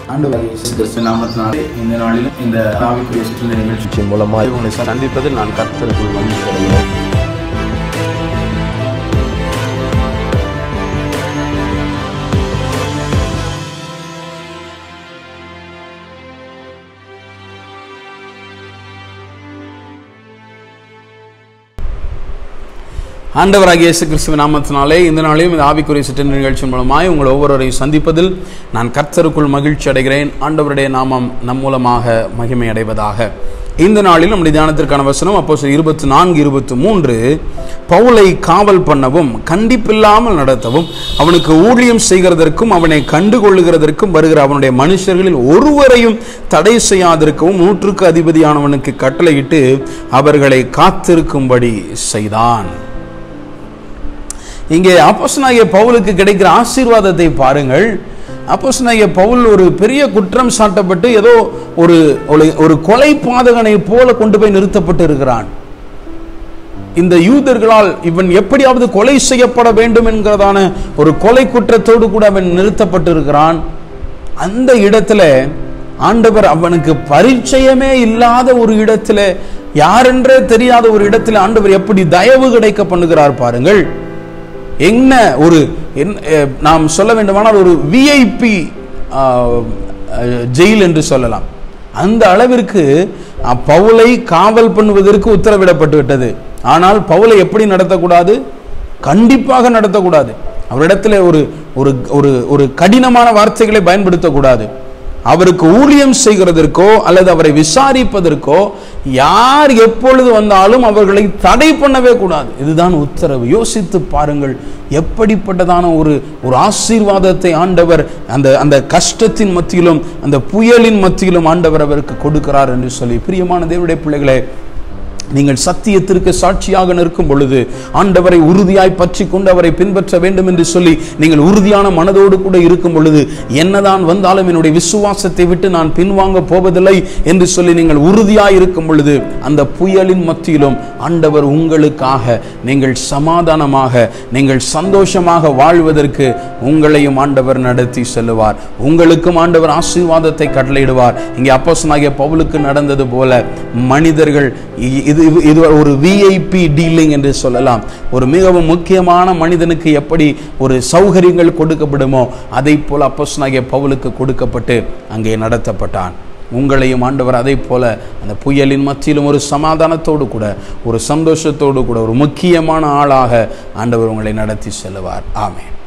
ஆண்டவர் இயேசு கிறிஸ்து நாமத்தினாலே இந்த நாளிலும் இந்த ஆவிக்குரிய சுற்றுலா நிகழ்ச்சி நிகழ்ச்சியின் மூலமாக உங்களை சந்திப்பதில் நான் கர்த்தருக்குள் மகிழ்ச்சி அடைகிறேன் ஆண்டவராகிய இயேசு கிறிஸ்துவ நாமத்தினாலே இந்த நாளையும் இந்த ஆவிக்குரிய சிற்றின் நிகழ்ச்சியின் மூலமாய் உங்கள் ஒவ்வொருவரையும் சந்திப்பதில் நான் கர்த்தருக்குள் மகிழ்ச்சி அடைகிறேன் ஆண்டவருடைய நாமம் நம் மூலமாக மகிமை அடைவதாக இந்த நாளில் நம்முடைய தியானத்திற்கான வசனம் அப்போ இருபத்தி நான்கு இருபத்தி மூன்று பவுலை காவல் பண்ணவும் கண்டிப்பில்லாமல் நடத்தவும் அவனுக்கு ஊழியம் செய்கிறதற்கும் அவனை கண்டுகொள்ளுகிறதற்கும் வருகிற அவனுடைய மனுஷர்களில் ஒருவரையும் தடை செய்யாதிருக்கவும் நூற்றுக்கு அதிபதியானவனுக்கு கட்டளையிட்டு அவர்களை காத்திருக்கும்படி செய்தான் இங்கே அப்போஸ்தலனாகிய பவுலுக்கு கிடைக்கிற ஆசீர்வாதத்தை பாருங்கள் அப்போஸ்தலனாகிய பவுல் ஒரு பெரிய குற்றம் சாட்டப்பட்டு ஏதோ ஒரு ஒரு- ஒரு கொலை பாதகனை போல கொண்டு போய் நிறுத்தப்பட்டு இருக்கிறான் இந்த யூதர்களால் இவன் எப்படியாவது கொலை செய்யப்பட வேண்டும் என்கிறதான ஒரு கொலை குற்றத்தோடு கூட அவன் நிறுத்தப்பட்டு இருக்கிறான் அந்த இடத்துல ஆண்டவர் அவனுக்கு பரிச்சயமே இல்லாத ஒரு இடத்துல யாரென்றே தெரியாத ஒரு இடத்துல ஆண்டவர் எப்படி தயவு கிடைக்க பண்ணுகிறார் பாருங்கள் என்ன ஒரு என்ன- அஹ், நாம் சொல்ல வேண்டுமானால் ஒரு விஐபி ஜெயில் என்று சொல்லலாம் அந்த அளவிற்கு அஹ், பவுலை காவல் பண்ணுவதற்கு உத்தரவிடப்பட்டு விட்டது ஆனால் பவுலை எப்படி நடத்தக்கூடாது கண்டிப்பாக நடத்தக்கூடாது அவரிடத்துல ஒரு ஒரு ஒரு ஒரு கடினமான வார்த்தைகளை பயன்படுத்தக்கூடாது அவருக்கு ஊழியம் செய்கிறதற்கோ அல்லது அவரை விசாரிப்பதற்கோ யார் எப்பொழுது வந்தாலும் அவர்களை தடை பண்ணவே கூடாது இதுதான் உத்தரவு யோசித்து பாருங்கள் எப்படிப்பட்டதான ஒரு ஒரு ஆசீர்வாதத்தை ஆண்டவர் அந்த அந்த கஷ்டத்தின் மத்தியிலும் அந்த புயலின் மத்தியிலும் ஆண்டவர் அவருக்கு கொடுக்கிறார் என்று சொல்லி பிரியமான தேவனுடைய பிள்ளைகளே நீங்கள் சத்தியத்திற்கு சாட்சியாக நிற்கும் பொழுது ஆண்டவரை உறுதியாய் பற்றி கொண்டு அவரை பின்பற்ற வேண்டும் என்று சொல்லி நீங்கள் உறுதியான மனதோடு கூட இருக்கும் பொழுது என்னதான் வந்தாலும் என்னுடைய விசுவாசத்தை விட்டு நான் பின்வாங்க போவதில்லை என்று சொல்லி நீங்கள் உறுதியாய் இருக்கும் பொழுது அந்த புயலின் மத்தியிலும் ஆண்டவர் உங்களுக்காக நீங்கள் சமாதானமாக நீங்கள் சந்தோஷமாக வாழ்வதற்கு உங்களையும் ஆண்டவர் நடத்தி செல்லுவார் உங்களுக்கும் ஆண்டவர் ஆசீர்வாதத்தை கட்டளையிடுவார் இங்கே அப்போஸ்தலனாகிய பவுலுக்கு நடந்தது போல மனிதர்கள் இ- இது இது- இது ஒரு விஐபி டீலிங் என்று சொல்லலாம் ஒரு மிகவும் முக்கியமான மனிதனுக்கு எப்படி ஒரு சௌகரியங்கள் கொடுக்கப்படுமோ அதை போல அப்போஸ்தலனாகிய பவுலுக்கு கொடுக்கப்பட்டு அங்கே நடத்தப்பட்டான் உங்களையும் ஆண்டவர் அதை போல அந்த புயலின் மத்தியிலும் ஒரு சமாதானத்தோடு கூட ஒரு சந்தோஷத்தோடு கூட ஒரு முக்கியமான ஆளாக ஆண்டவர் உங்களை நடத்தி செல்லுவார் ஆமென்